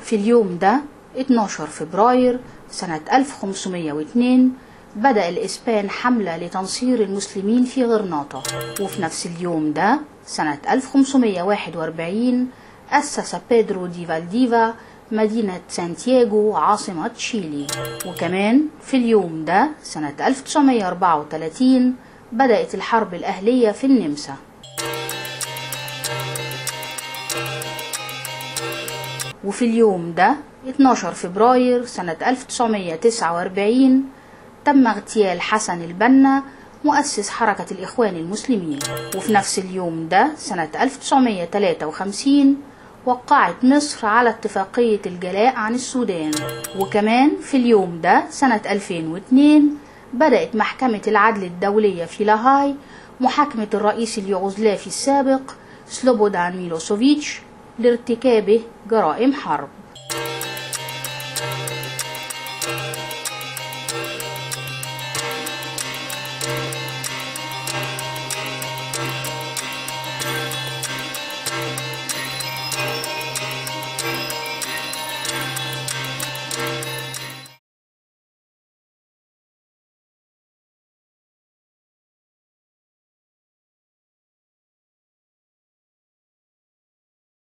في اليوم ده 12 فبراير سنة 1502 بدأ الإسبان حملة لتنصير المسلمين في غرناطة وفي نفس اليوم ده سنة 1541 أسس بيدرو دي فالديفا مدينة سانتياغو عاصمة تشيلي وكمان في اليوم ده سنة 1934 بدأت الحرب الأهلية في النمسا وفي اليوم ده 12 فبراير سنة 1949 تم اغتيال حسن البنا مؤسس حركة الإخوان المسلمين وفي نفس اليوم ده سنة 1953 وقعت مصر على اتفاقية الجلاء عن السودان وكمان في اليوم ده سنة 2002 بدأت محكمة العدل الدولية في لاهاي محاكمة الرئيس اليوغوسلافي السابق سلوبودان ميلوسوفيتش لارتكابه جرائم حرب